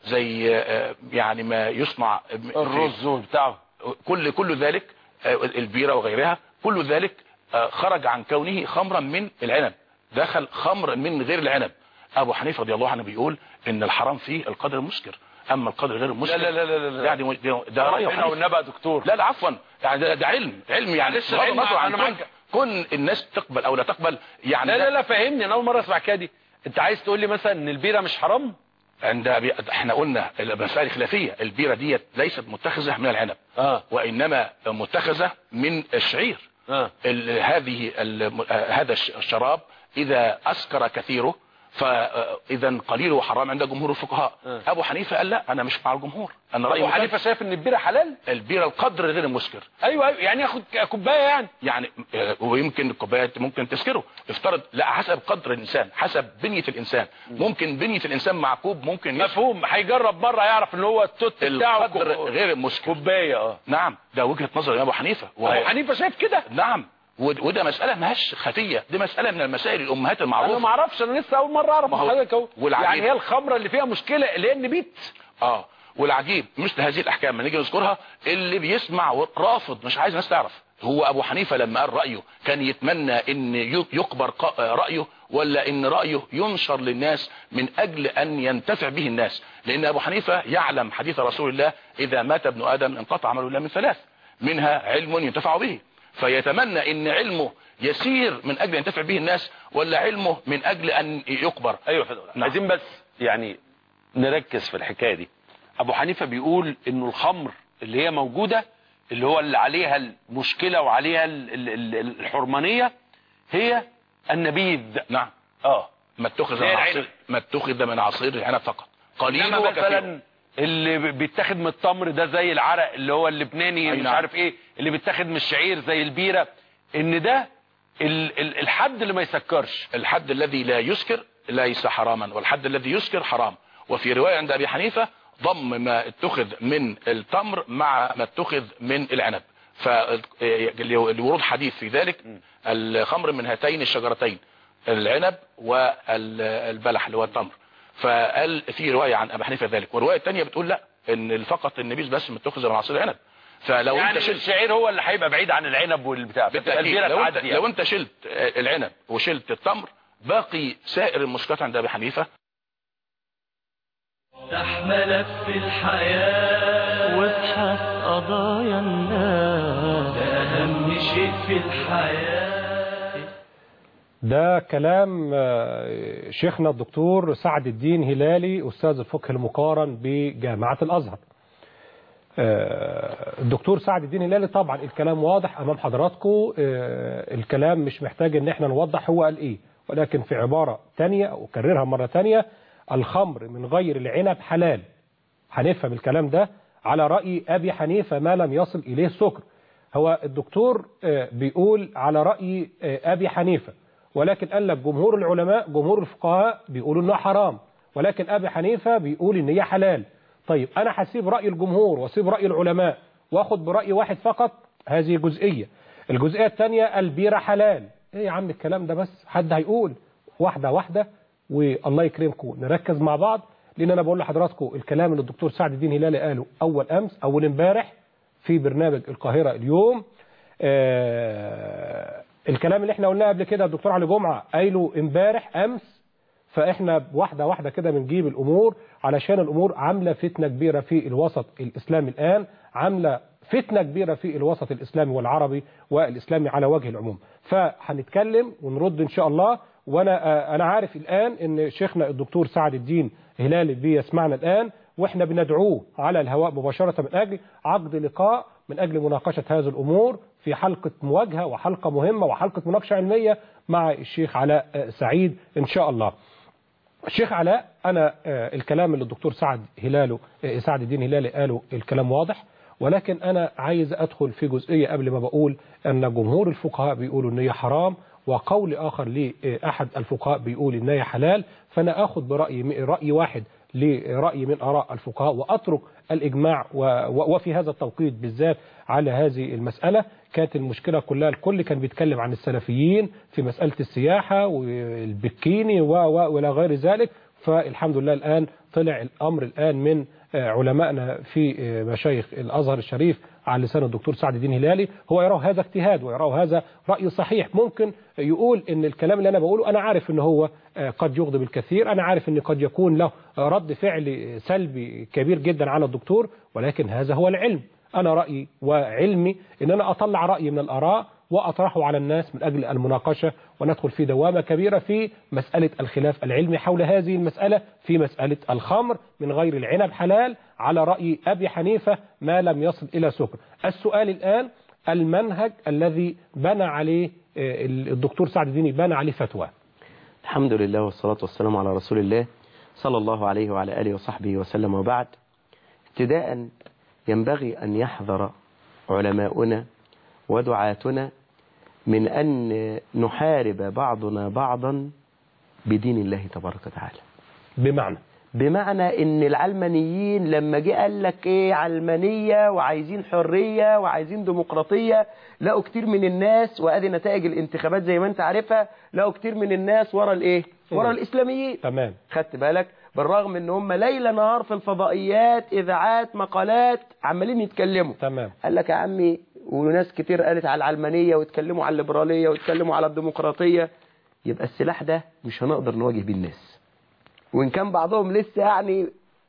زي آه، يعني ما يصنع في- الرز وبتاعه كل كل ذلك آه، البيرة وغيرها كل ذلك آه، خرج عن كونه خمرا من العنب دخل خمر من غير العنب ابو حنيفه رضي الله عنه بيقول ان الحرام فيه القدر المسكر اما القدر غير لا المسكر لا لا لا لا يعني ده, ده راي ربنا حنيفة. والنبي يا دكتور لا لا عفوا يعني ده, ده علم علم يعني معلش بغض العلم النظر عن أنا كون, معاك. كون الناس تقبل او لا تقبل يعني لا ده لا لا فهمني انا اول مره اسمع كده دي انت عايز تقول لي مثلا ان البيره مش حرام عند أبي- احنا قلنا المسائل خلافيه البيره ديت ليست متخذه من العنب اه وانما متخذه من الشعير اه ال- هذه ال- آه، هذا الش- الشراب اذا اسكر كثيره فاذا قليله حرام عند جمهور الفقهاء آه. ابو حنيفه قال لا انا مش مع الجمهور انا رايي ابو حنيفه مختلف. شايف ان البيره حلال البيره القدر غير المسكر ايوه ايوه يعني ياخد كوبايه يعني يعني آه، ويمكن الكوبايات ممكن تسكره افترض لا حسب قدر الانسان حسب بنيه الانسان ممكن بنيه الانسان مع كوب ممكن يسكر. مفهوم هيجرب مره يعرف ان هو التوت بتاعه القدر كو- غير المسكر كوبايه اه نعم ده وجهه نظر يا ابو حنيفه وهو- ابو حنيفه شايف كده نعم ود- وده مساله ماهيش خفيه دي مساله من المسائل الامهات انا المعروفه ما اعرفش انا لسه اول مره اعرف ما هو- من حضرتك اهو والعجيب- يعني هي الخمره اللي فيها مشكله لان بيت اه والعجيب مثل هذه الاحكام لما نيجي نذكرها اللي بيسمع رافض مش عايز الناس تعرف هو ابو حنيفه لما قال رايه كان يتمنى ان ي- يقبر ق- رايه ولا ان رايه ينشر للناس من اجل ان ينتفع به الناس لان ابو حنيفه يعلم حديث رسول الله اذا مات ابن ادم انقطع عمله الا من ثلاث منها علم ينتفع به فيتمنى ان علمه يسير من اجل ينتفع به الناس ولا علمه من اجل ان يقبر ايوه حضرتك نعم. عايزين بس يعني نركز في الحكايه دي ابو حنيفه بيقول انه الخمر اللي هي موجوده اللي هو اللي عليها المشكله وعليها ال- ال- ال- الحرمانيه هي النبيذ نعم اه ما اتخذ زي من العنب. عصير ما اتخذ من عصير العنب فقط قليل انما وكثير مثلا اللي ب- بيتاخد من التمر ده زي العرق اللي هو اللبناني أي مش نعم. عارف ايه اللي بيتاخد من الشعير زي البيره ان ده ال- ال- الحد اللي ما يسكرش الحد الذي لا يسكر ليس حراما والحد الذي يسكر حرام وفي رواية عند أبي حنيفة ضم ما اتخذ من التمر مع ما اتخذ من العنب فالورود حديث في ذلك الخمر من هاتين الشجرتين العنب والبلح اللي هو التمر فقال في رواية عن أبي حنيفة ذلك والرواية الثانية بتقول لا ان فقط النبيذ بس متخذ من عصير العنب فلو يعني انت شلت الشعير هو اللي هيبقى بعيد عن العنب والبتاع فتبقى بالتأكيد البيره لو انت, تعدي لو انت شلت العنب وشلت التمر باقي سائر المسكات عند ابي حنيفه تحملك في الحياة وابحث قضايا الناس ده أهم شيء في الحياة ده كلام آه، شيخنا الدكتور سعد الدين هلالي أستاذ الفقه المقارن بجامعة الأزهر آه، الدكتور سعد الدين هلالي طبعا الكلام واضح أمام حضراتكم آه، الكلام مش محتاج ان احنا نوضح هو قال ايه ولكن في عبارة تانية أو أكررها مرة تانية الخمر من غير العنب حلال هنفهم الكلام ده على رأي أبي حنيفة ما لم يصل إليه السكر هو الدكتور آه، بيقول على رأي آه، أبي حنيفة ولكن قال لك جمهور العلماء جمهور الفقهاء بيقولوا انه حرام ولكن أبي حنيفة بيقول ان هي حلال طيب أنا هسيب رأي الجمهور واسيب رأي العلماء واخد برأي واحد فقط هذه جزئية الجزئية الثانية البيرة حلال ايه يا عم الكلام ده بس حد هيقول واحدة واحدة والله يكرمكم نركز مع بعض لان انا بقول لحضراتكم الكلام اللي الدكتور سعد الدين هلالي قاله اول امس اول امبارح في برنامج القاهرة اليوم آه الكلام اللي احنا قلناه قبل كده الدكتور علي جمعة قايله امبارح امس فاحنا واحدة واحدة كده بنجيب الامور علشان الامور عاملة فتنة كبيرة في الوسط الاسلامي الان عاملة فتنة كبيرة في الوسط الاسلامي والعربي والاسلامي على وجه العموم فهنتكلم ونرد ان شاء الله وانا آه، انا عارف الان ان شيخنا الدكتور سعد الدين هلالي بيسمعنا الان واحنا بندعوه على الهواء مباشرة من اجل عقد لقاء من اجل مناقشة هذه الامور في حلقة مواجهة وحلقة مهمة وحلقة مناقشة علمية مع الشيخ علاء آه، سعيد ان شاء الله الشيخ علاء انا آه، الكلام اللي الدكتور سعد هلاله آه، سعد الدين هلالي قاله الكلام واضح ولكن انا عايز ادخل في جزئيه قبل ما بقول ان جمهور الفقهاء بيقولوا ان هي حرام وقول اخر لاحد الفقهاء بيقول ان هي حلال فانا اخذ براي راي واحد لراي من اراء الفقهاء واترك الاجماع و- و- وفي هذا التوقيت بالذات على هذه المساله كانت المشكله كلها الكل كان بيتكلم عن السلفيين في مساله السياحه والبكيني و- و- والى غير ذلك فالحمد لله الآن طلع الأمر الآن من آه، علمائنا في آه، مشايخ الأزهر الشريف على لسان الدكتور سعد الدين هلالي هو يراه هذا اجتهاد ويراه هذا رأي صحيح ممكن يقول ان الكلام اللي انا بقوله انا عارف ان هو آه، قد يغضب الكثير انا عارف ان قد يكون له آه، رد فعل سلبي كبير جدا على الدكتور ولكن هذا هو العلم انا رأيي وعلمي ان انا اطلع رأيي من الاراء واطرحه على الناس من اجل المناقشه وندخل في دوامه كبيره في مساله الخلاف العلمي حول هذه المساله في مساله الخمر من غير العنب حلال على راي ابي حنيفه ما لم يصل الى سكر. السؤال الان المنهج الذي بنى عليه آه، الدكتور سعد الدين بنى عليه فتوى. الحمد لله والصلاة والسلام على رسول الله صلى الله عليه وعلى آله وصحبه وسلم وبعد ابتداء ينبغي أن يحذر علماؤنا ودعاتنا من أن نحارب بعضنا بعضا بدين الله تبارك وتعالى بمعنى بمعنى ان العلمانيين لما جه قال لك ايه علمانيه وعايزين حريه وعايزين ديمقراطيه لقوا كتير من الناس وادي نتائج الانتخابات زي ما انت عارفها لقوا كتير من الناس ورا الايه ورا الاسلاميين تمام خدت بالك بالرغم ان هم ليل نهار في الفضائيات اذاعات مقالات عمالين يتكلموا تمام قال لك يا عمي وناس كتير قالت على العلمانيه واتكلموا على الليبراليه واتكلموا على الديمقراطيه يبقى السلاح ده مش هنقدر نواجه بيه الناس وان كان بعضهم لسه يعني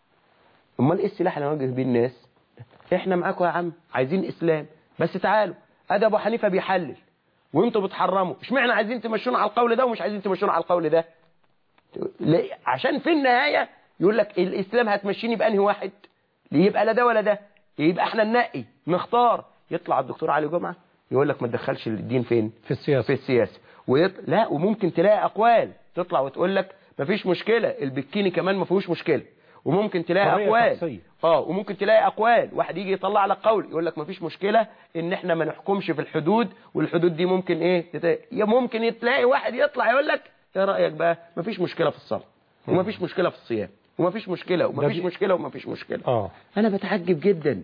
امال ايه السلاح اللي نواجه بيه الناس احنا معاكم يا عم عايزين اسلام بس تعالوا ادي ابو حنيفه بيحلل وانتوا بتحرموا اشمعنى عايزين تمشونا على القول ده ومش عايزين تمشونا على القول ده ليه؟ عشان في النهايه يقول لك الاسلام هتمشيني بانهي واحد يبقى لا ده ولا ده يبقى احنا ننقي نختار يطلع الدكتور علي جمعه يقول لك ما تدخلش الدين فين في السياسه في السياسه ويط... لا وممكن تلاقي اقوال تطلع وتقول لك مفيش مشكله البكيني كمان ما فيهوش مشكله وممكن تلاقي حرية اقوال شخصية. اه وممكن تلاقي اقوال واحد يجي يطلع لك قول يقول لك مفيش مشكله ان احنا ما نحكمش في الحدود والحدود دي ممكن ايه تت... يا ممكن تلاقي واحد يطلع يقول لك ايه رايك بقى مفيش مشكله في الصلاه ومفيش مشكله في الصيام ومفيش مشكله ومفيش ده- مشكله ومفيش مشكله اه انا بتعجب جدا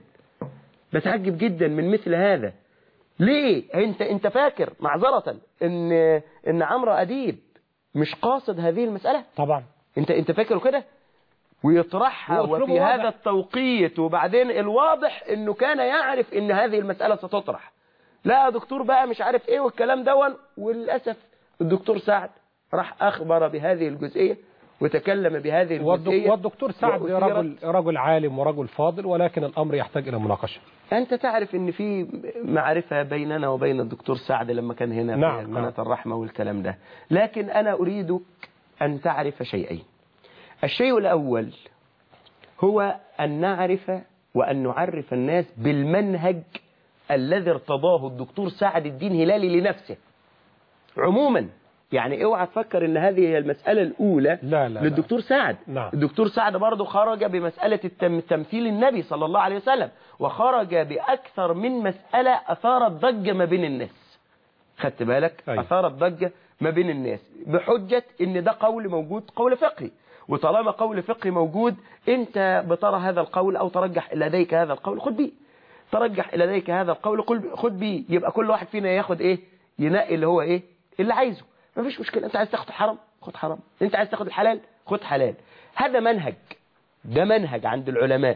بتعجب جدا من مثل هذا ليه انت انت فاكر معذرة ان ان عمرو اديب مش قاصد هذه المسألة طبعا انت انت فاكره كده ويطرحها وأسلوبه وفي واضح. هذا التوقيت وبعدين الواضح انه كان يعرف ان هذه المسألة ستطرح لا يا دكتور بقى مش عارف ايه والكلام دون وللأسف الدكتور سعد راح اخبر بهذه الجزئية وتكلم بهذه والدك- الجزئية والدكتور سعد وأثيرت. رجل رجل عالم ورجل فاضل ولكن الامر يحتاج الى مناقشه أنت تعرف إن في معرفة بيننا وبين الدكتور سعد لما كان هنا نعم، في نعم. قناة الرحمة والكلام ده لكن أنا أريدك أن تعرف شيئين الشيء الأول هو أن نعرف وأن نعرف الناس بالمنهج الذي ارتضاه الدكتور سعد الدين هلالي لنفسه عموما يعني اوعى تفكر ان هذه هي المسألة الأولى لا، لا، لا. للدكتور سعد نعم. الدكتور سعد برضه خرج بمسألة التم... تمثيل النبي صلى الله عليه وسلم وخرج بأكثر من مسألة أثارت ضجة ما بين الناس خدت بالك أيوة. أثارت ضجة ما بين الناس بحجة ان ده قول موجود قول فقهي وطالما قول فقهي موجود انت بترى هذا القول او ترجح لديك هذا القول خد بيه ترجح لديك هذا القول قل- خد بيه يبقى كل واحد فينا ياخد ايه ينقي اللي هو ايه اللي عايزه مفيش مشكلة انت عايز تاخد حرام خد حرام انت عايز تاخد الحلال خد حلال هذا منهج ده منهج عند العلماء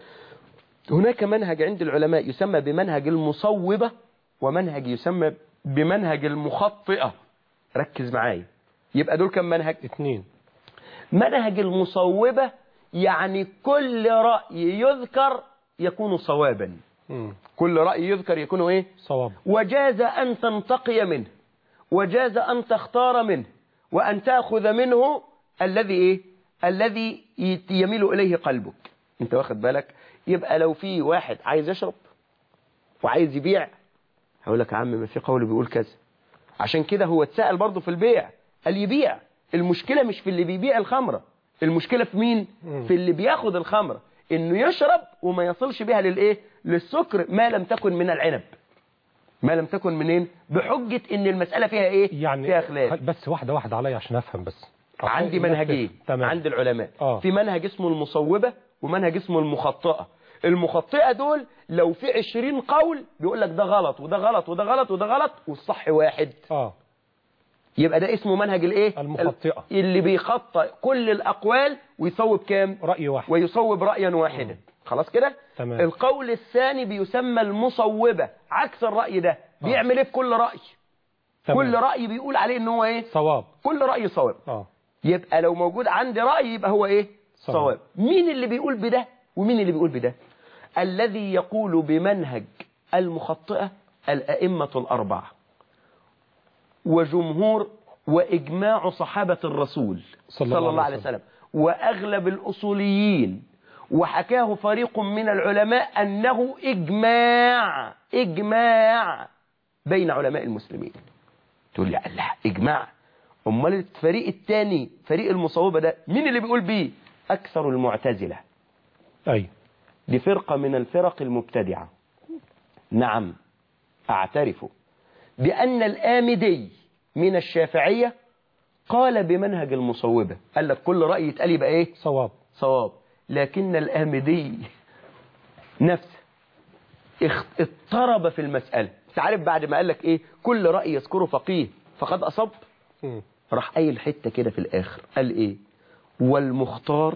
هناك منهج عند العلماء يسمى بمنهج المصوبة ومنهج يسمى بمنهج المخطئة ركز معايا يبقى دول كم منهج اثنين منهج المصوبة يعني كل رأي يذكر يكون صوابا مم. كل رأي يذكر يكون ايه صواب وجاز أن تنتقي منه وجاز أن تختار منه وأن تأخذ منه الذي إيه الذي يت- يميل إليه قلبك أنت واخد بالك يبقى لو في واحد عايز يشرب وعايز يبيع هقول لك يا عم ما في قول بيقول كذا عشان كده هو اتسأل برضه في البيع قال يبيع المشكلة مش في اللي بيبيع الخمرة المشكلة في مين في اللي بياخد الخمرة انه يشرب وما يصلش بها للايه للسكر ما لم تكن من العنب ما لم تكن منين بحجة ان المسألة فيها ايه يعني فيها خلاف بس واحده واحده عليا عشان افهم بس عندي منهجين تمام عند العلماء آه. في منهج اسمه المصوبة ومنهج اسمه المخطئة المخطئة دول لو في عشرين قول بيقول لك ده غلط وده غلط وده غلط وده غلط والصح واحد اه يبقى ده اسمه منهج الايه المخطئة. اللي بيخطئ كل الاقوال ويصوب كام رأي واحد ويصوب رايا واحدا خلاص كده تمام. القول الثاني بيسمى المصوبه عكس الراي ده بيعمل ايه في كل راي تمام. كل راي بيقول عليه ان هو ايه صواب كل راي صواب اه يبقى لو موجود عندي راي يبقى هو ايه صواب. صواب مين اللي بيقول بده ومين اللي بيقول بده الذي يقول بمنهج المخطئه الائمه الاربعه وجمهور واجماع صحابه الرسول صلى الله عليه وسلم واغلب الاصوليين وحكاه فريق من العلماء انه اجماع اجماع بين علماء المسلمين تقول لي الله اجماع امال الفريق الثاني فريق المصوبه ده مين اللي بيقول بيه اكثر المعتزله ايوه دي فرقه من الفرق المبتدعه نعم اعترف بان الامدي من الشافعيه قال بمنهج المصوبه قال لك كل راي يتقال يبقى ايه صواب صواب لكن الآمدي نفسه اخ- اضطرب في المسألة انت عارف بعد ما قال لك ايه كل رأي يذكره فقيه فقد أصب مم. راح قايل حتة كده في الآخر قال ايه والمختار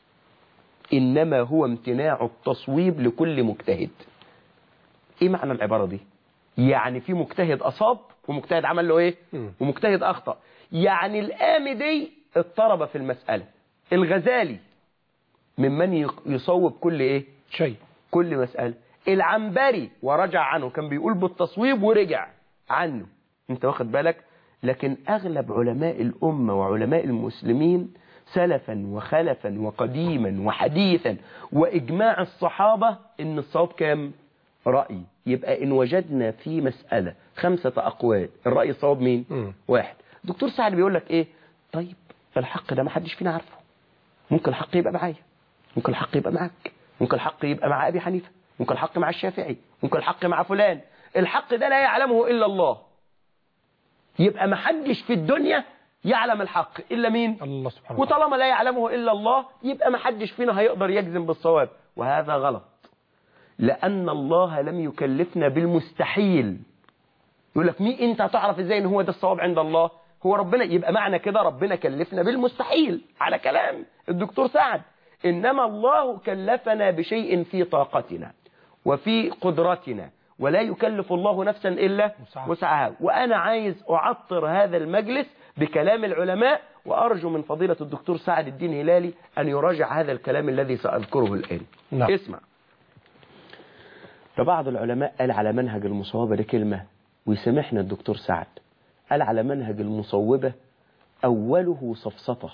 إنما هو امتناع التصويب لكل مجتهد ايه معنى العبارة دي يعني في مجتهد أصاب ومجتهد عمل له ايه مم. ومجتهد أخطأ يعني الآمدي اضطرب في المسألة الغزالي ممن يق- يصوب كل ايه شيء كل مسألة العنبري ورجع عنه كان بيقول بالتصويب ورجع عنه انت واخد بالك لكن اغلب علماء الامة وعلماء المسلمين سلفا وخلفا وقديما وحديثا واجماع الصحابة ان الصواب كام رأي يبقى ان وجدنا في مسألة خمسة اقوال الرأي الصواب مين مم. واحد دكتور سعد بيقول لك ايه طيب الحق ده ما حدش فينا عارفه ممكن الحق يبقى معايا ممكن الحق يبقى معاك ممكن الحق يبقى مع ابي حنيفه ممكن الحق مع الشافعي ممكن الحق مع فلان الحق ده لا يعلمه الا الله يبقى ما حدش في الدنيا يعلم الحق الا مين الله سبحانه وتعالى وطالما لا يعلمه الا الله يبقى ما حدش فينا هيقدر يجزم بالصواب وهذا غلط لان الله لم يكلفنا بالمستحيل يقول لك مين انت هتعرف ازاي ان هو ده الصواب عند الله هو ربنا يبقى معنى كده ربنا كلفنا بالمستحيل على كلام الدكتور سعد انما الله كلفنا بشيء في طاقتنا وفي قدرتنا ولا يكلف الله نفسا الا وسعها. وسعها وانا عايز اعطر هذا المجلس بكلام العلماء وارجو من فضيله الدكتور سعد الدين هلالي ان يراجع هذا الكلام الذي ساذكره الان نعم. اسمع فبعض العلماء قال على منهج المصوبة دي كلمة ويسامحنا الدكتور سعد قال على منهج المصوبة أوله سفسطة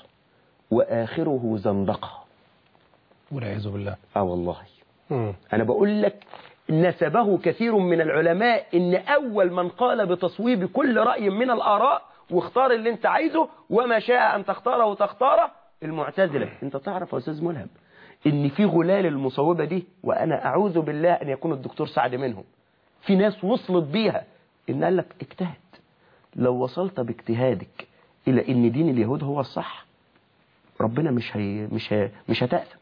وآخره زندقة والعياذ بالله آه والله مم. أنا بقول لك نسبه كثير من العلماء إن أول من قال بتصويب كل رأي من الآراء واختار اللي أنت عايزه وما شاء أن تختاره تختاره المعتزلة أنت تعرف يا أستاذ ملهم إن في غلال المصوبة دي وأنا أعوذ بالله أن يكون الدكتور سعد منهم في ناس وصلت بيها إن قال لك اجتهد لو وصلت باجتهادك إلى إن دين اليهود هو الصح ربنا مش هي مش هي مش هتأثم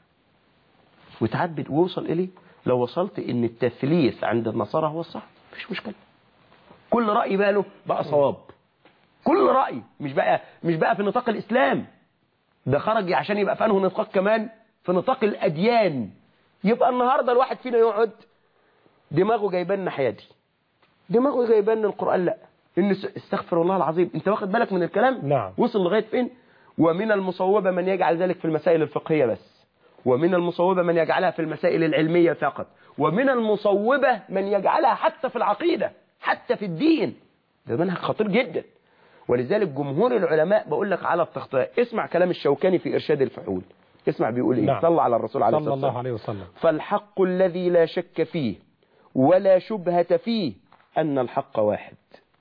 وتعبد ووصل إليه لو وصلت إن التثليث عند النصارى هو الصح مفيش مشكلة كل رأي بقى له بقى صواب كل رأي مش بقى مش بقى في نطاق الإسلام ده خرج عشان يبقى في انه نطاق كمان في نطاق الأديان يبقى النهاردة الواحد فينا يقعد دماغه جايبان الناحية دي دماغه جايبان القرآن لا إن س- استغفر الله العظيم انت واخد بالك من الكلام نعم. وصل لغاية فين ومن المصوبة من يجعل ذلك في المسائل الفقهية بس ومن المصوبة من يجعلها في المسائل العلمية فقط ومن المصوبة من يجعلها حتى في العقيدة حتى في الدين ده منهج خطير جدا ولذلك جمهور العلماء بقول لك على التخطئة اسمع كلام الشوكاني في إرشاد الفحول اسمع بيقول ايه نعم. صلى على الرسول عليه صلى الصلاة الله والسلام عليه وسلم فالحق الذي لا شك فيه ولا شبهة فيه أن الحق واحد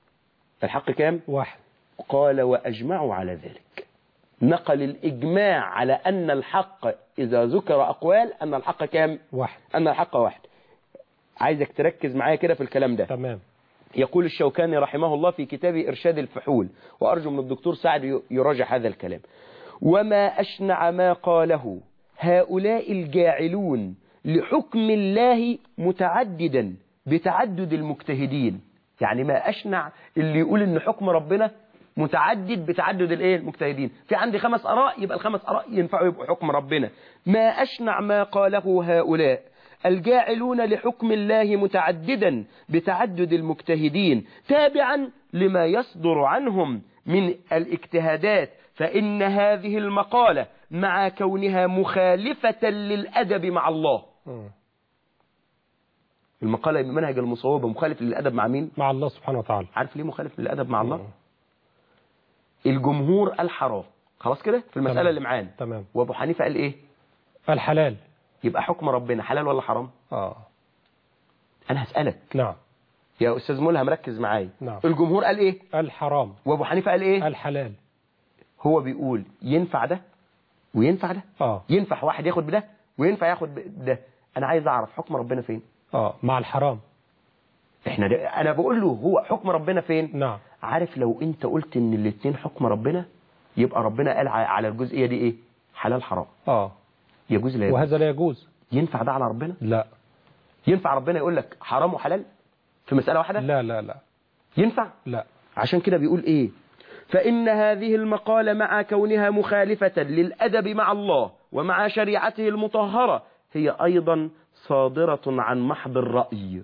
الحق كام؟ واحد قال وأجمعوا على ذلك نقل الإجماع على أن الحق إذا ذكر أقوال أن الحق كام؟ واحد أن الحق واحد عايزك تركز معايا كده في الكلام ده تمام يقول الشوكاني رحمه الله في كتاب إرشاد الفحول وأرجو من الدكتور سعد يراجع هذا الكلام وما أشنع ما قاله هؤلاء الجاعلون لحكم الله متعددا بتعدد المجتهدين يعني ما أشنع اللي يقول إن حكم ربنا متعدد بتعدد الايه المجتهدين في عندي خمس اراء يبقى الخمس اراء ينفعوا يبقوا حكم ربنا ما اشنع ما قاله هؤلاء الجاعلون لحكم الله متعددا بتعدد المجتهدين تابعا لما يصدر عنهم من الاجتهادات فإن هذه المقالة مع كونها مخالفة للأدب مع الله مم. المقالة بمنهج المصوبة مخالف للأدب مع مين؟ مع الله سبحانه وتعالى عارف ليه مخالف للأدب مع الله؟ مم. الجمهور قال حرام خلاص كده في المسألة تمام. اللي معانا تمام وأبو حنيفة قال إيه؟ الحلال يبقى حكم ربنا حلال ولا حرام؟ اه أنا هسألك نعم يا أستاذ ملهم ركز معايا نعم. الجمهور قال إيه؟ الحرام وأبو حنيفة قال إيه؟ الحلال هو بيقول ينفع ده وينفع ده اه ينفع واحد ياخد بده وينفع ياخد بده انا عايز اعرف حكم ربنا فين اه مع الحرام احنا ده انا بقول له هو حكم ربنا فين نعم عارف لو انت قلت ان الاثنين حكم ربنا يبقى ربنا قال ع- على الجزئيه دي ايه حلال حرام اه يجوز لا يجوز وهذا لا يجوز ينفع ده على ربنا لا ينفع ربنا يقول لك حرام وحلال في مساله واحده لا لا لا ينفع لا عشان كده بيقول ايه فإن هذه المقالة مع كونها مخالفة للأدب مع الله ومع شريعته المطهرة هي أيضا صادرة عن محض الرأي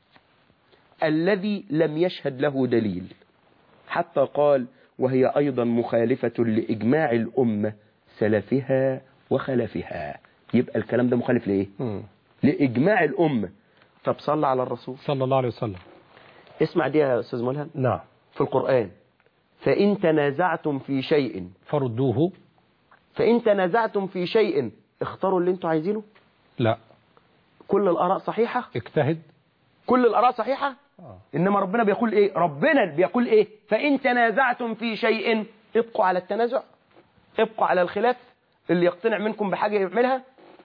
الذي لم يشهد له دليل حتى قال وهي أيضا مخالفة لإجماع الأمة سلفها وخلفها يبقى الكلام ده مخالف لإيه مم. لإجماع الأمة طب صلى على الرسول صلى الله عليه وسلم اسمع دي يا أستاذ ملهم نعم في القرآن فإن تنازعتم في شيء فردوه فإن تنازعتم في شيء اختاروا اللي انتوا عايزينه لا كل الآراء صحيحة اجتهد كل الآراء صحيحة آه. إنما ربنا بيقول إيه ربنا بيقول إيه فإن تنازعتم في شيء ابقوا على التنازع ابقوا على الخلاف اللي يقتنع منكم بحاجة يعملها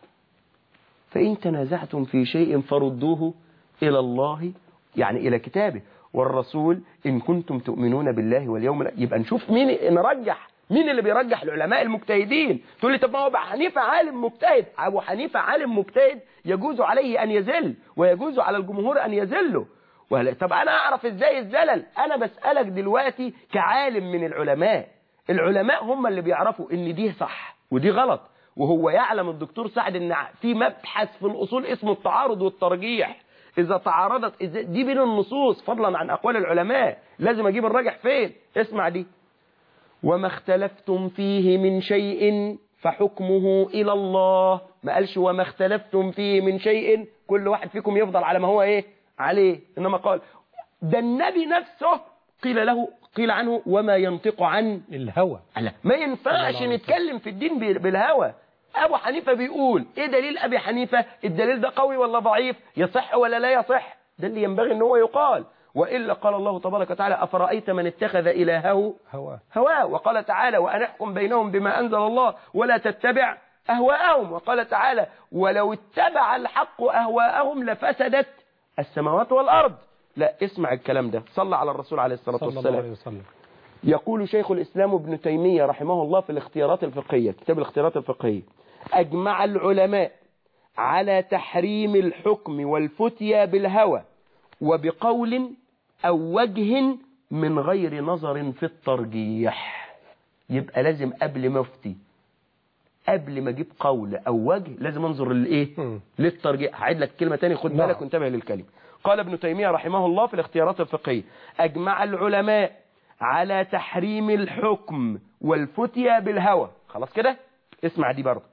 فإن تنازعتم في شيء فردوه إلى الله يعني إلى كتابه والرسول إن كنتم تؤمنون بالله واليوم الآخر يبقى نشوف مين نرجح مين اللي بيرجح العلماء المجتهدين تقول لي طب ما هو أبو حنيفة عالم مجتهد أبو حنيفة عالم مجتهد يجوز عليه أن يزل ويجوز على الجمهور أن يزله ولا طب أنا أعرف إزاي الزلل أنا بسألك دلوقتي كعالم من العلماء العلماء هم اللي بيعرفوا ان دي صح ودي غلط وهو يعلم الدكتور سعد ان في مبحث في الاصول اسمه التعارض والترجيح اذا تعارضت إذا دي بين النصوص فضلا عن اقوال العلماء لازم اجيب الراجح فين اسمع دي وما اختلفتم فيه من شيء فحكمه الى الله ما قالش وما اختلفتم فيه من شيء كل واحد فيكم يفضل على ما هو ايه عليه انما قال ده النبي نفسه قيل له قيل عنه وما ينطق عن الهوى لا ما ينفعش الله عليه نتكلم في الدين بال- بالهوى ابو حنيفه بيقول ايه دليل ابي حنيفه الدليل ده قوي ولا ضعيف يصح ولا لا يصح ده اللي ينبغي ان هو يقال والا قال الله تبارك وتعالى افرايت من اتخذ الهه هوى هواه وقال تعالى وأن احكم بينهم بما أنزل الله ولا تتبع أهواءهم وقال تعالى ولو اتبع الحق أهواءهم لفسدت السماوات والأرض لا اسمع الكلام ده صلى على الرسول عليه الصلاة صلى الله والسلام عليه وسلم يقول شيخ الإسلام ابن تيمية رحمه الله في الاختيارات الفقهية كتاب الاختيارات الفقهية أجمع العلماء على تحريم الحكم والفتيا بالهوى وبقول أو وجه من غير نظر في الترجيح يبقى لازم قبل ما افتي قبل ما اجيب قول او وجه لازم انظر للايه مم. للترجيح هعيد لك كلمه تاني خد نعم. بالك وانتبه للكلمه قال ابن تيميه رحمه الله في الاختيارات الفقهيه اجمع العلماء على تحريم الحكم والفتيا بالهوى خلاص كده اسمع دي برضه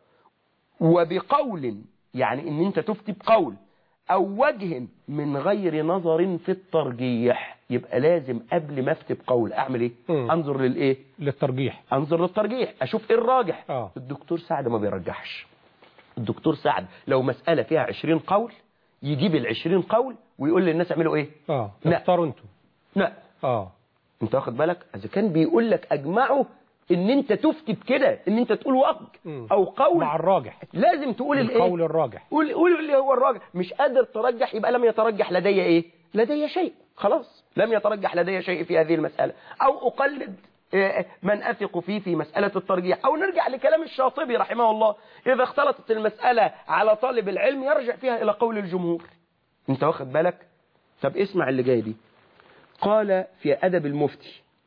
وبقول يعني ان انت تفتي بقول او وجه من غير نظر في الترجيح يبقى لازم قبل ما افتي بقول اعمل ايه مم. انظر للايه للترجيح انظر للترجيح اشوف ايه الراجح آه. الدكتور سعد ما بيرجحش الدكتور سعد لو مسألة فيها 20 قول يجيب ال 20 قول ويقول للناس اعملوا ايه اه لا. اختاروا انتوا لا اه انت واخد بالك اذا كان بيقول لك اجمعوا ان انت تفتي بكده ان انت تقول وجه مم. او قول مع الراجح لازم تقول الايه القول الراجح قول قول اللي هو الراجح مش قادر ترجح يبقى لم يترجح لدي ايه لدي شيء خلاص لم يترجح لدي شيء في هذه المسألة او اقلد آه، من اثق فيه في مسألة الترجيح او نرجع لكلام الشاطبي رحمه الله اذا اختلطت المسألة على طالب العلم يرجع فيها الى قول الجمهور انت واخد بالك طب اسمع اللي جاي دي قال في ادب المفتي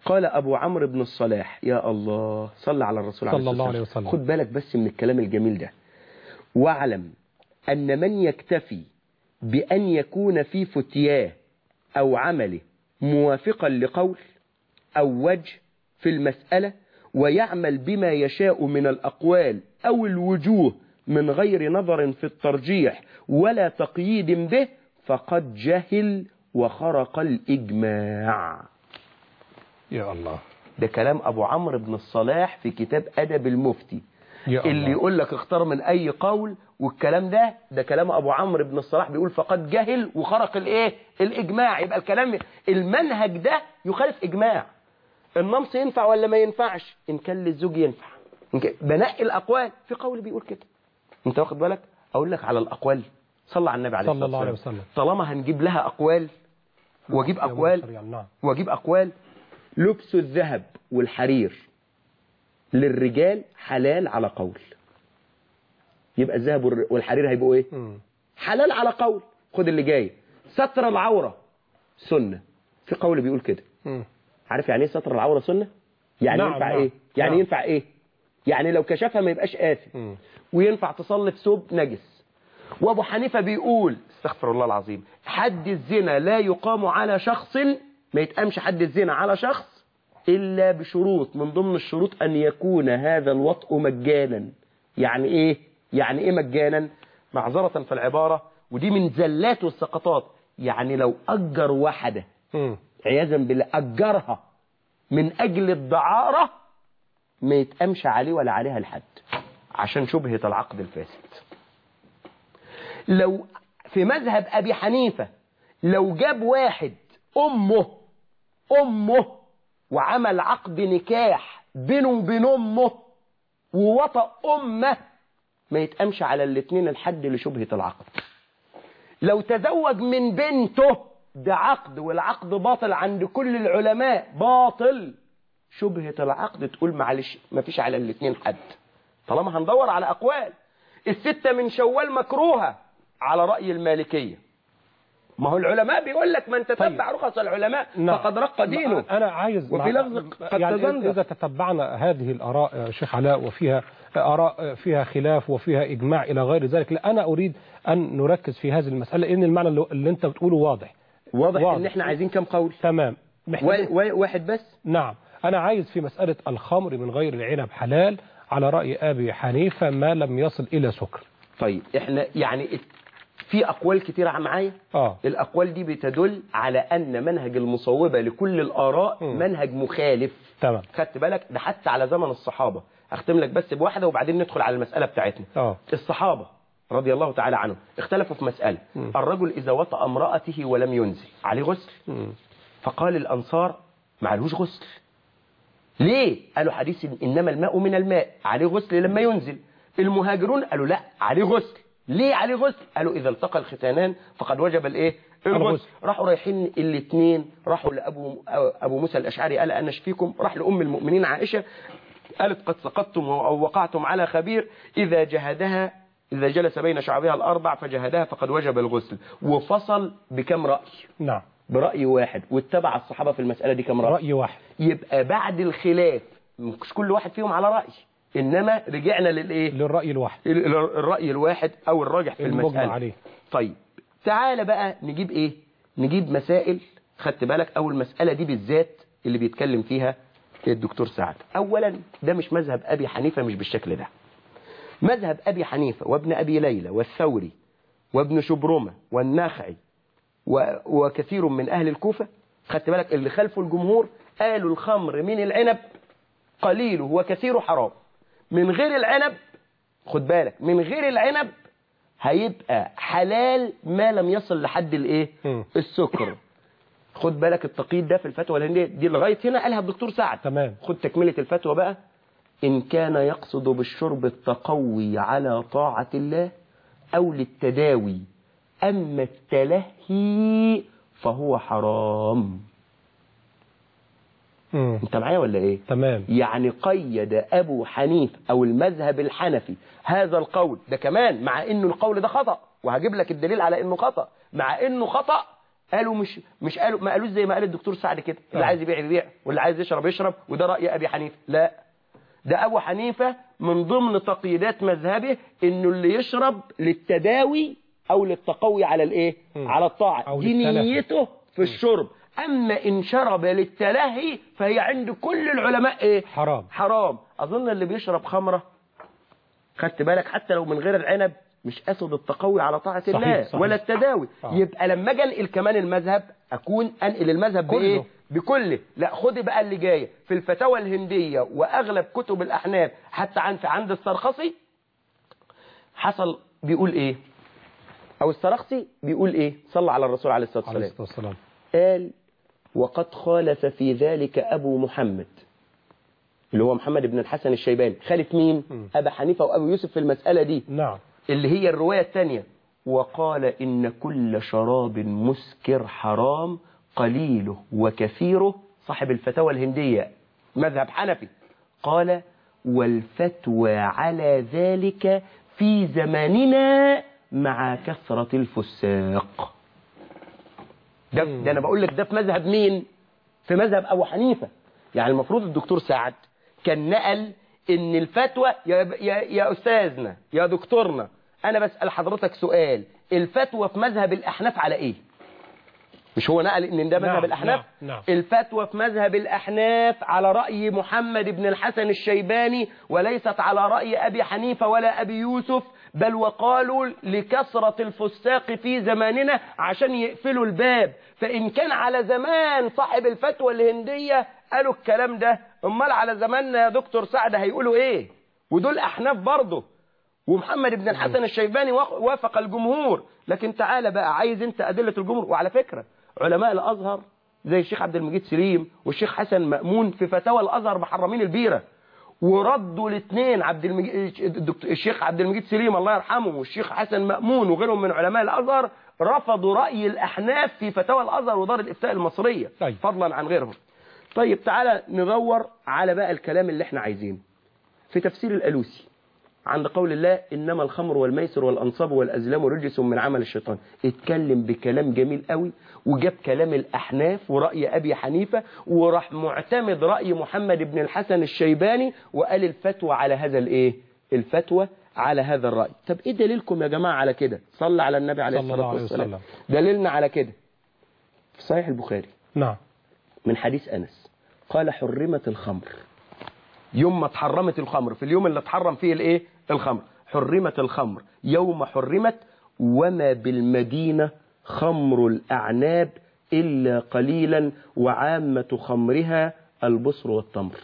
قال أبو عمرو بن الصلاح يا الله صلى على الرسول صلى عليه الله الصلاة عليه والسلام. وسلم. خد بالك بس من الكلام الجميل ده واعلم أن من يكتفي بأن يكون في فتياه أو عمله موافقا لقول أو وجه في المسألة ويعمل بما يشاء من الأقوال أو الوجوه من غير نظر في الترجيح ولا تقييد به فقد جهل وخرق الإجماع يا الله ده كلام أبو عمرو بن الصلاح في كتاب أدب المفتي يا اللي الله يقول لك اختار من أي قول والكلام ده ده كلام أبو عمرو بن الصلاح بيقول فقد جهل وخرق الإيه الإجماع يبقى الكلام المنهج ده يخالف إجماع النمص ينفع ولا ما ينفعش إن كان للزوج ينفع إن كان- بنقي الأقوال في قول بيقول كده أنت واخد بالك أقول لك على الأقوال صلى على النبي عليه صلى الصلاة الله عليه والسلام وسلم طالما هنجيب لها أقوال واجيب يا أقوال مصر يعني نعم واجيب أقوال لبس الذهب والحرير للرجال حلال على قول يبقى الذهب والر- والحرير هيبقوا ايه مم. حلال على قول خد اللي جاي ستر العورة سنة في قول بيقول كده مم. عارف يعني ايه ستر العورة سنة يعني نعم، ينفع نعم، ايه يعني نعم. ينفع ايه يعني لو كشفها ما يبقاش آثم مم. وينفع تصلي في ثوب نجس وابو حنيفه بيقول استغفر الله العظيم حد الزنا لا يقام على شخص ما يتقامش حد الزنا على شخص الا بشروط من ضمن الشروط ان يكون هذا الوطء مجانا يعني ايه يعني ايه مجانا معذره في العباره ودي من زلات والسقطات يعني لو اجر واحده مم. عياذا بالله اجرها من اجل الدعاره ما يتقامش عليه ولا عليها الحد عشان شبهة العقد الفاسد لو في مذهب أبي حنيفة لو جاب واحد أمه أمه وعمل عقد نكاح بينه وبين أمه ووطأ أمه ما يتقامش على الاتنين الحد لشبهة العقد لو تزوج من بنته ده عقد والعقد باطل عند كل العلماء باطل شبهة العقد تقول معلش مفيش على الاثنين حد طالما هندور على أقوال الستة من شوال مكروهة على رأي المالكية ما هو العلماء بيقول لك من تتبع رخص العلماء نعم. فقد رق دينه أنا عايز وفي مع- لفظ قد يعني تزندق. إذا تتبعنا هذه الآراء يا شيخ علاء وفيها آراء فيها خلاف وفيها إجماع إلى غير ذلك لا أنا أريد أن نركز في هذه المسألة لأن المعنى اللي اللي أنت بتقوله واضح واضح, واضح. ان احنا عايزين كم قول تمام و... محتاج و... واحد بس نعم أنا عايز في مسألة الخمر من غير العنب حلال على رأي أبي حنيفة ما لم يصل إلى سكر طيب احنا يعني في أقوال كتيرة معايا آه الأقوال دي بتدل على أن منهج المصوبة لكل الآراء مم. منهج مخالف تمام خدت بالك ده حتى على زمن الصحابة أختم لك بس بواحدة وبعدين ندخل على المسألة بتاعتنا آه الصحابة رضي الله تعالى عنهم اختلفوا في مسألة مم. الرجل إذا وطأ امرأته ولم ينزل عليه غسل مم. فقال الأنصار ما عليهوش غسل ليه قالوا حديث إنما الماء من الماء عليه غسل لما ينزل المهاجرون قالوا لا عليه غسل ليه عليه غسل قالوا إذا التقى الختانان فقد وجب الإيه الغسل الغسل. راحوا رايحين الاثنين راحوا لأبو أبو موسى الأشعري قال أنا أشفيكم راح لأم المؤمنين عائشة قالت قد سقطتم أو وقعتم على خبير إذا جهدها إذا جلس بين شعبها الأربع فجهدها فقد وجب الغسل وفصل بكم رأي نعم برأي واحد واتبع الصحابة في المسألة دي كم رأي رأي واحد يبقى بعد الخلاف مش كل واحد فيهم على رأي إنما رجعنا للإيه للرأي الواحد ال- ال- الرأي الواحد أو الراجح في المجمع المسألة عليه طيب تعالى بقى نجيب إيه نجيب مسائل خدت بالك أول مسألة دي بالذات اللي بيتكلم فيها الدكتور سعد أولا ده مش مذهب أبي حنيفة مش بالشكل ده مذهب أبي حنيفة وابن أبي ليلى والثوري وابن شبرمة والنخعي و- وكثير من أهل الكوفة خدت بالك اللي خلفوا الجمهور قالوا الخمر من العنب قليله وكثيره حرام من غير العنب خد بالك من غير العنب هيبقى حلال ما لم يصل لحد الايه مم. السكر خد بالك التقييد ده في الفتوى الهندية دي لغاية هنا قالها الدكتور سعد تمام خد تكملة الفتوى بقى إن كان يقصد بالشرب التقوي على طاعة الله أو للتداوي أما التلهي فهو حرام مم. أنت معايا ولا إيه؟ تمام يعني قيد أبو حنيف أو المذهب الحنفي هذا القول ده كمان مع إنه القول ده خطأ وهجيب لك الدليل على إنه خطأ مع إنه خطأ قالوا مش مش قالوا ما قالوش زي ما قال الدكتور سعد كده اللي آه. عايز يبيع يبيع واللي عايز يشرب يشرب وده راي ابي حنيفه لا ده ابو حنيفه من ضمن تقييدات مذهبه انه اللي يشرب للتداوي او للتقوي على الايه مم. على الطاعه أو دي للتلهي. نيته في الشرب اما ان شرب للتلهي فهي عند كل العلماء ايه حرام حرام اظن اللي بيشرب خمره خدت بالك حتى لو من غير العنب مش قصد التقوي على طاعه صحيح، الله صحيح. ولا التداوي آه. يبقى لما اجي انقل كمان المذهب اكون انقل المذهب كله. بايه بكله لا خدي بقى اللي جايه في الفتاوى الهنديه واغلب كتب الاحناف حتى عند عند السرخسي حصل بيقول ايه او السرخسي بيقول ايه صلى على الرسول عليه الصلاه عليه والسلام الصلاة والسلام قال وقد خالف في ذلك أبو محمد اللي هو محمد بن الحسن الشيباني خالف مين مم. أبا حنيفة وأبو يوسف في المسألة دي نعم اللي هي الرواية الثانية وقال إن كل شراب مسكر حرام قليله وكثيره صاحب الفتاوى الهندية مذهب حنفي قال والفتوى على ذلك في زماننا مع كثرة الفساق ده, ده انا بقول لك ده في مذهب مين في مذهب ابو حنيفه يعني المفروض الدكتور سعد كان نقل ان الفتوى يا, يا, يا استاذنا يا دكتورنا انا بسال حضرتك سؤال الفتوى في مذهب الاحناف على ايه مش هو نقل ان ده مذهب نعم، الاحناف نعم، نعم. الفتوى في مذهب الاحناف على راي محمد بن الحسن الشيباني وليست على راي ابي حنيفه ولا ابي يوسف بل وقالوا لكثره الفساق في زماننا عشان يقفلوا الباب فان كان على زمان صاحب الفتوى الهنديه قالوا الكلام ده امال على زماننا يا دكتور سعد هيقولوا ايه ودول احناف برضه ومحمد بن الحسن الشيباني وافق- وافق الجمهور لكن تعالى بقى عايز انت ادله الجمهور وعلى فكره علماء الازهر زي الشيخ عبد المجيد سليم والشيخ حسن مأمون في فتاوى الازهر محرمين البيره وردوا الاثنين عبد المجيد الدكتور- الشيخ عبد المجيد سليم الله يرحمه والشيخ حسن مأمون وغيرهم من علماء الازهر رفضوا راي الاحناف في فتاوى الازهر ودار الافتاء المصريه طيب. فضلا عن غيرهم طيب تعالى ندور على بقى الكلام اللي احنا عايزينه في تفسير الالوسي عند قول الله إنما الخمر والميسر والأنصاب والأزلام رجس من عمل الشيطان اتكلم بكلام جميل قوي وجاب كلام الأحناف ورأي أبي حنيفة وراح معتمد رأي محمد بن الحسن الشيباني وقال الفتوى على هذا الإيه الفتوى على هذا الرأي طب إيه دليلكم يا جماعة على كده صلى على النبي عليه صلى الله الصلاة عليه والسلام وسلم. دليلنا على كده في صحيح البخاري نعم من حديث أنس قال حرمت الخمر يوم ما اتحرمت الخمر في اليوم اللي اتحرم فيه الايه الخمر حرمت الخمر يوم حرمت وما بالمدينة خمر الأعناب إلا قليلا وعامة خمرها البصر والتمر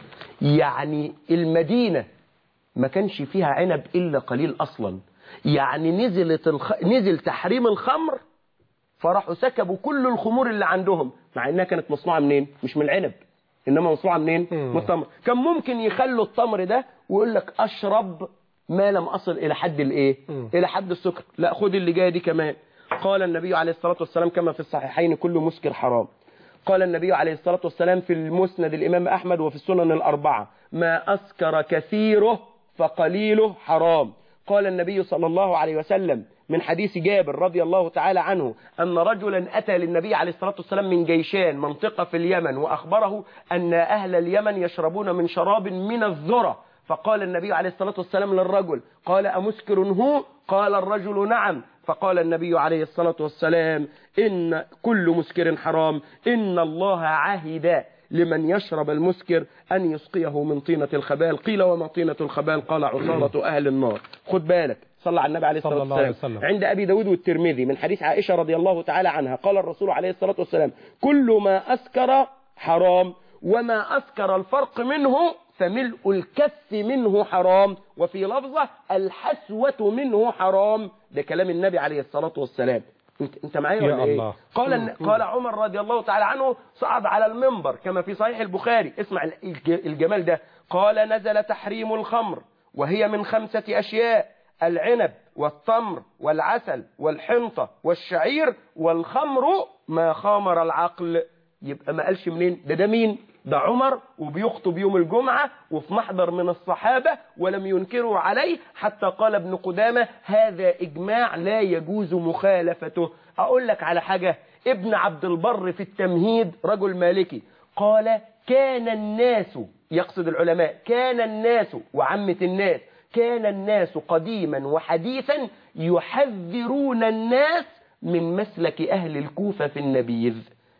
يعني المدينة ما كانش فيها عنب إلا قليل أصلا يعني نزلت الخ... نزل تحريم الخمر فراحوا سكبوا كل الخمور اللي عندهم مع انها كانت مصنوعه منين مش من العنب انما مصنوعه منين مم. من التمر كان ممكن يخلوا التمر ده ويقول لك اشرب ما لم اصل الى حد الايه مم. الى حد السكر لا خد اللي جايه دي كمان قال النبي عليه الصلاه والسلام كما في الصحيحين كل مسكر حرام قال النبي عليه الصلاة والسلام في المسند الإمام أحمد وفي السنن الأربعة ما أسكر كثيره فقليله حرام قال النبي صلى الله عليه وسلم من حديث جابر رضي الله تعالى عنه أن رجلا أتى للنبي عليه الصلاة والسلام من جيشان منطقة في اليمن وأخبره أن أهل اليمن يشربون من شراب من الذرة فقال النبي عليه الصلاة والسلام للرجل قال أمسكر هو قال الرجل نعم فقال النبي عليه الصلاة والسلام إن كل مسكر حرام إن الله عهد لمن يشرب المسكر أن يسقيه من طينة الخبال قيل وما طينة الخبال قال عصارة أهل النار خد بالك صلى على النبي عليه الصلاة صلى الله عليه والسلام وسلم. عند أبي داود والترمذي من حديث عائشة رضي الله تعالى عنها قال الرسول عليه الصلاة والسلام كل ما أسكر حرام وما أسكر الفرق منه فملء الكف منه حرام وفي لفظة الحسوة منه حرام ده كلام النبي عليه الصلاة والسلام انت, انت معايا يا ولا ايه الله. قال الن- قال عمر رضي الله تعالى عنه صعد على المنبر كما في صحيح البخاري اسمع الج- الجمال ده قال نزل تحريم الخمر وهي من خمسة أشياء العنب والتمر والعسل والحنطة والشعير والخمر ما خامر العقل يبقى ما قالش منين ده ده مين ده عمر وبيخطب يوم الجمعة وفي محضر من الصحابة ولم ينكروا عليه حتى قال ابن قدامة هذا إجماع لا يجوز مخالفته أقول لك على حاجة ابن عبد البر في التمهيد رجل مالكي قال كان الناس يقصد العلماء كان الناس وعامة الناس كان الناس قديما وحديثا يحذرون الناس من مسلك أهل الكوفة في النبيذ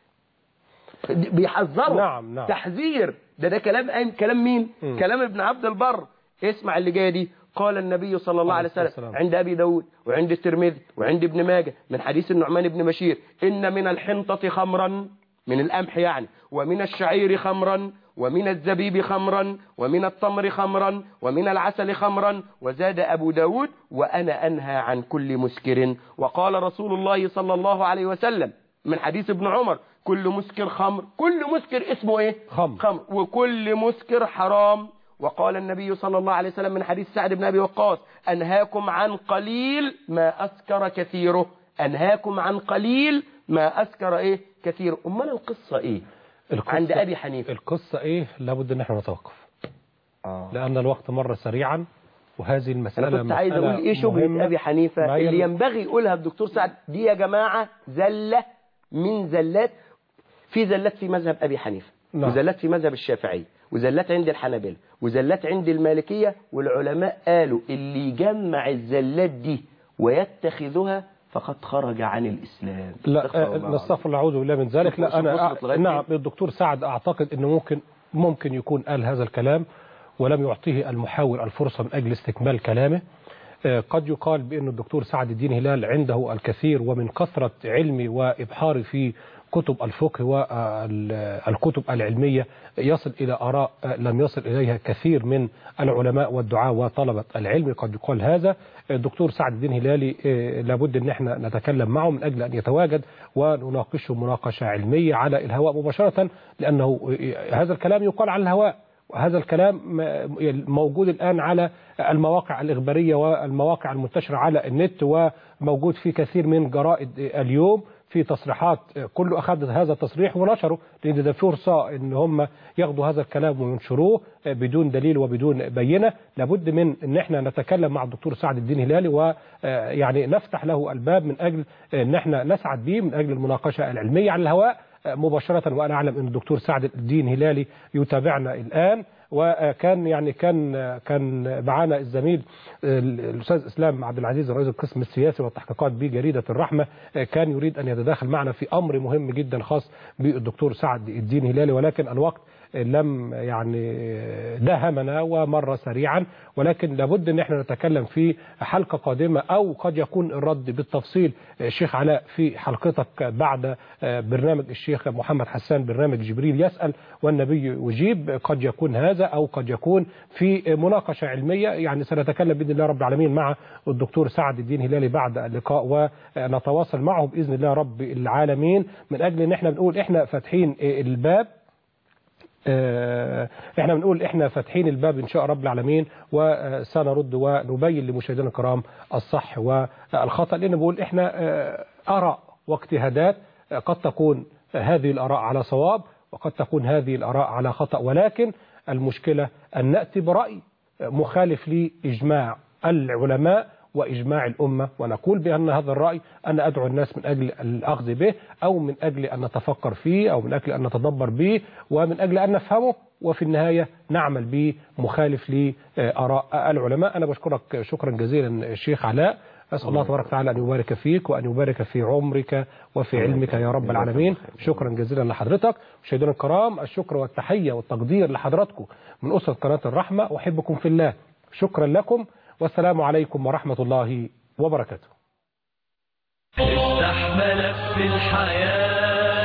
بيحذروا نعم، نعم. تحذير ده ده كلام كلام مين مم. كلام ابن عبد البر اسمع اللي جايه دي قال النبي صلى الله عليه عليه وسلم السلام. عند أبي داود وعند الترمذي وعند ابن ماجه من حديث النعمان بن بشير إن من الحنطة خمرا من القمح يعني ومن الشعير خمرا ومن الزبيب خمرا ومن التمر خمرا ومن العسل خمرا وزاد أبو داود وأنا أنهى عن كل مسكر وقال رسول الله صلى الله عليه وسلم من حديث ابن عمر كل مسكر خمر كل مسكر اسمه ايه خمر. خمر وكل مسكر حرام وقال النبي صلى الله عليه وسلم من حديث سعد بن أبي وقاص أنهاكم عن قليل ما أسكر كثيره أنهاكم عن قليل ما أسكر إيه كثيره أمال القصة إيه القصة عند أبي حنيفة القصة ايه لابد ان احنا نتوقف آه. لان الوقت مر سريعا وهذه المسألة أنا كنت عايز مسألة أقول إيه شبهة مهمة. أبي حنيفة ما هي اللي ال- ينبغي يقولها الدكتور سعد دي يا جماعة زلة من زلات في زلات في مذهب أبي حنيفة نعم. وزلات في مذهب الشافعي وزلات عند الحنابلة وزلات عند المالكية والعلماء قالوا اللي يجمع الزلات دي ويتخذها فقد خرج عن الإسلام لا استغفر آه، الله نستغفر الله اعوذ بالله من ذلك لا شوف انا وصلت لغاية نعم فين؟ الدكتور سعد اعتقد انه ممكن ممكن يكون قال هذا الكلام ولم يعطيه المحاور الفرصة من اجل استكمال كلامه آه، قد يقال بأن الدكتور سعد الدين هلال عنده الكثير ومن كثرة علمي وإبحاره في كتب الفقه والكتب العلمية يصل إلى آراء آه، لم يصل إليها كثير من العلماء والدعاة وطلبة العلم قد يقال هذا الدكتور سعد الدين هلالي آه، لابد أن احنا نتكلم معه من أجل أن يتواجد ونناقشه مناقشة علمية على الهواء مباشرة لأنه آه، هذا الكلام يقال على الهواء هذا الكلام م- موجود الآن على المواقع الإخبارية والمواقع المنتشرة على النت وموجود في كثير من جرائد اليوم في تصريحات كله أخذ هذا التصريح ونشره لأن ده فرصة إن هم ياخدوا هذا الكلام وينشروه بدون دليل وبدون بينة لابد من إن احنا نتكلم مع الدكتور سعد الدين هلالي ويعني نفتح له الباب من أجل إن احنا نسعد به من أجل المناقشة العلمية على الهواء مباشرة وأنا أعلم أن الدكتور سعد الدين هلالي يتابعنا الآن وكان يعني كان كان معانا الزميل الاستاذ اسلام عبد العزيز رئيس القسم السياسي والتحقيقات بجريده الرحمه كان يريد ان يتداخل معنا في امر مهم جدا خاص بالدكتور سعد الدين هلالي ولكن الوقت لم يعني داهمنا ومر سريعا ولكن لابد ان احنا نتكلم في حلقه قادمه او قد يكون الرد بالتفصيل الشيخ علاء في حلقتك بعد برنامج الشيخ محمد حسان برنامج جبريل يسال والنبي يجيب قد يكون هذا او قد يكون في مناقشه علميه يعني سنتكلم باذن الله رب العالمين مع الدكتور سعد الدين هلالي بعد اللقاء ونتواصل معه باذن الله رب العالمين من اجل ان احنا بنقول احنا فاتحين الباب احنا بنقول احنا فاتحين الباب ان شاء رب العالمين وسنرد ونبين لمشاهدينا الكرام الصح والخطا لان بقول احنا اراء واجتهادات قد تكون هذه الاراء على صواب وقد تكون هذه الاراء على خطا ولكن المشكله ان ناتي براي مخالف لاجماع العلماء وإجماع الأمة ونقول بأن هذا الرأي أنا أدعو الناس من أجل الأخذ به أو من أجل أن نتفكر فيه أو من أجل أن نتدبر به ومن أجل أن نفهمه وفي النهاية نعمل به مخالف لآراء العلماء أنا بشكرك شكرا جزيلا الشيخ علاء أسأل الله تبارك وتعالى أن يبارك فيك وأن يبارك في عمرك وفي علمك يا رب العالمين شكرا جزيلا لحضرتك مشاهدينا الكرام الشكر والتحية والتقدير لحضراتكم من أسرة قناة الرحمة أحبكم في الله شكرا لكم والسلام عليكم ورحمة الله وبركاته افتح ملف الحياة